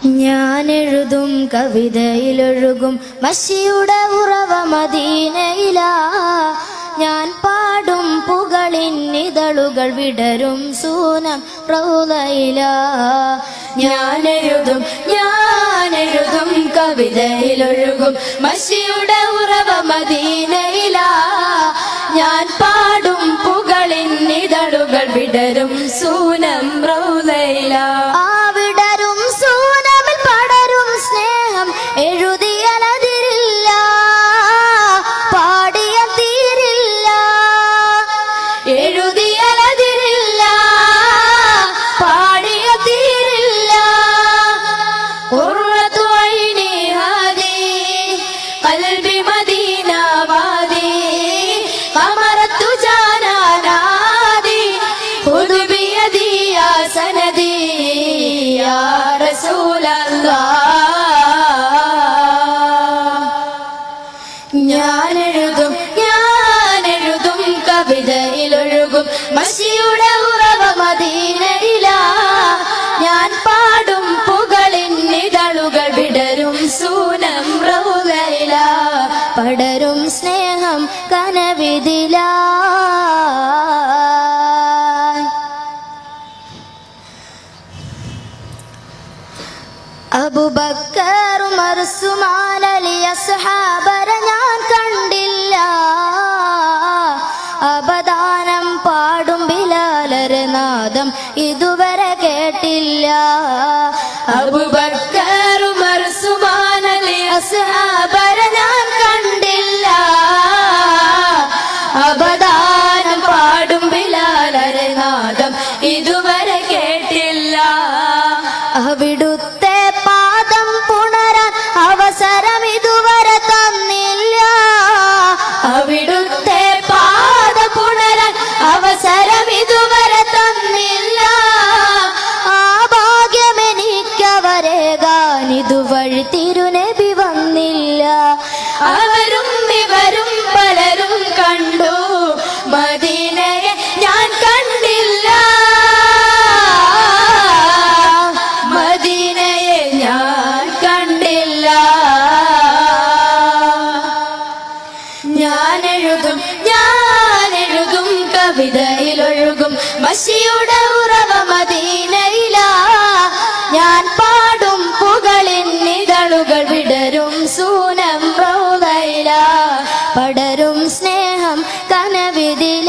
ഞാൻ എഴുതും കവിതയിലൊഴുകും മഷിയുടെ ഉറവ മദീനയിലാ ഞാൻ പാടും പുകളിൻ ഇതളുകൾ വിടരും സൂനം റൗലയില ഞാൻ എഴുതും ഞാൻ എഴുതും കവിതയിലൊഴുകും മഷിയുടെ ഉറവ മദീനയിലാ ഞാൻ പാടും പുകളിൻ ഇതളുകൾ വിടരും സൂനം റൗലയില ആ വിടരും സൂനമിൽ പടരും സ്നേഹം എഴുതിയലതിരില്ല പാടിയ തീരില്ല എഴുതിയലതിരില്ല പാടിയ തീരില്ല قرة عيني هذه قلبي مدينة وادي قمرت جانا نادي خذ بيدي يا سندي يا رسول الله ഞാൻ എഴുതും ഞാൻ എഴുതും കവിതയിലൊഴുകും മഷിയുടെ ഉറവ മദീനയില ഞാൻ പാടും പുകളിൻ ഇതളുകൾ വിടരും സൂനം റൗലയില പടരും സ്നേഹം കനവിതില അബുബക്കർ മർസുമാനലിയ സഹാബര ഞാൻ കണ്ടില്ല അപദാനം പാടും ബിലാലരെ നാദം ഇതുവരെ കേട്ടില്ല അബുബക്കർ മർസുമാനലിയ സഹാബര ഞാൻ കണ്ടില്ല അപദാനം പാടും ബിലാലരെ നാദം ഇതുവരെ കേട്ടില്ല അവിടുത്തെ പാദം പുണരാൻ അവസരം ഇതുവരെ തന്നില്ല അവിടുത്തെ പാദ പുണരാൻ അവസരം ഇതുവരെ തന്നില്ല ആ ഭാഗ്യം എനിക്കവരേകാൻ ഇതുവഴി തിരുനബി വന്നില്ല അവരും ഇവരും പലരും കണ്ടു മദീനയെ ഞാൻ കണ്ടില്ല മദീനയെ ഞാൻ കണ്ടില്ല ഞാൻ എഴുതും ഞാൻ എഴുതും കവിതയിലൊഴുകും മഷിയുടെ ഉറവ മദീനയില ഞാൻ പാടും പുകളിൻ ഇതളുകൾ വിടരും സൂനം റൗലയില പടരും സ്നേഹം കനവിതില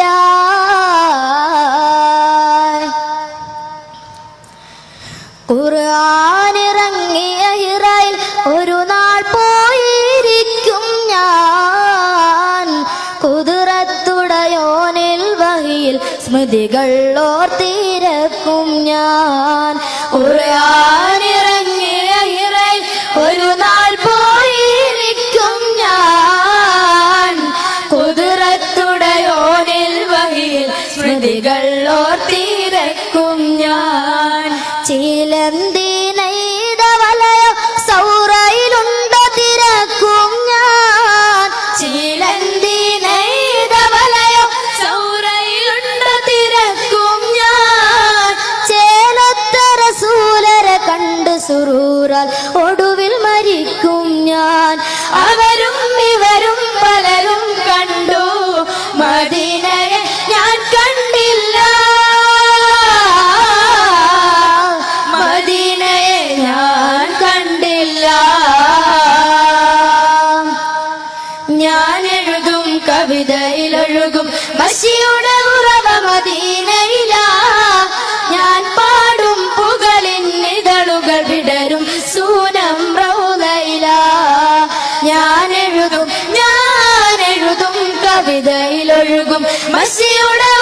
ഖുർആനിറങ്ങിയ ഹിറയിൽ ഒരു നാൾ പോയിരിക്കും ഞാൻ കുതിരത്തുടയോനിൽ വഹിയിൽ സ്മൃതികൾ ഓർത്തിരക്കും ഞാൻ ഖുർആനിറങ്ങിയ ഹിറയിൽ ഒരു നാൾ പോയിരിക്കും ഞാൻ കുതിരത്തുടയോനിൽ വഹിയിൽ സ്മൃതികൾ ഓർത്തിരക്കും ഞാൻ ചിലന്തി നെയ്ത വലയോ സൗറയിലുണ്ടോ തിരക്കും ഞാൻ ചിലന്തി നെയ്ത വലയോ സൗറയിലുണ്ടോ തിരക്കും ഞാൻ ചേലത്തര സൂലരെ കണ്ട് സുറൂറാൽ ഒടുവിൽ മരിക്കും ഞാൻ അവരും ഇവരും പലരും കണ്ടു മദീനയെ ഞാൻ കണ്ടില്ല മദീനയെ ഞാൻ കണ്ടില്ല ഞാൻ എഴുതും കവിതയിലൊഴുകും മഷിയുടെ ഉറവ മദീനയില ഞാൻ പാടും പുകളിൻ ഇതളുകൾ വിടരും സൂനം റൗലയില ഞാൻ എഴുതും ഞാൻ എഴുതും കവിതയിലൊഴുകും മഷിയുടെ